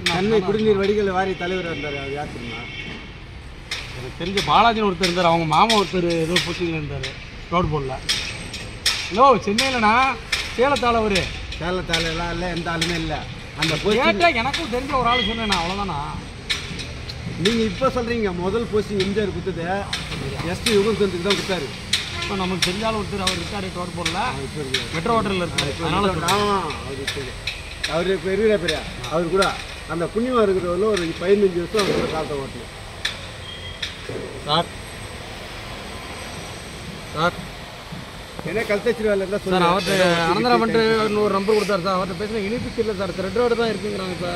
சென்னை குடிநீர் வடிகள் வாரிய தலைவர் இருந்தார் அது யார் தெரியுமா எனக்கு தெரிஞ்ச பாலாஜின்னு ஒருத்தர் இருந்தார் அவங்க மாமா ஒருத்தர் ஏதோ போஸ்டிங்கில் இருந்தார் ரோடு போடல ஹலோ சென்னையிலண்ணா சேலத்தால் அவர் சேலத்தால எல்லாம் இல்லை எந்த ஆளுமே இல்லை அந்த போஸ்டிங் கேட்டால் எனக்கும் தெரிஞ்ச ஒரு ஆள் சொன்னேண்ணா அவ்வளோதானா நீங்கள் இப்போ சொல்கிறீங்க முதல் போஸ்டிங் எம்ஜிஆர் கொடுத்தது எஸ்டி யுகந்தத்துக்கு தான் கொடுத்தாரு இப்போ நமக்கு தெரிஞ்ச ஆள் ஒருத்தர் அவர் இருக்காரு ரோடு போடல இப்போ இருக்கு மெட்ரோ ஹோட்டலில் இருக்காரு அதனால சொல்றேன். ஆமாம் அவர் சரி அவர் இப்போ இருக்கிற பெரிய அவர் கூட அந்த புண்ணியமாக இருக்கிறவரில் ஒரு பதினஞ்சு வருஷம் அவர் கூட காலத்தை ஓட்டணும் சார் சார் ஏன்னா கல்தச்சிரி வேலை இருந்தால் சார் அவர்கிட்ட அனந்தரா பண்ணிட்டு ஒரு நம்பர் கொடுத்தாரு சார் அவர்கிட்ட பேசுன இனிப்பு இல்லை சார் த்ரெட் ரோடு தான் இருக்குங்கிறாங்க சார்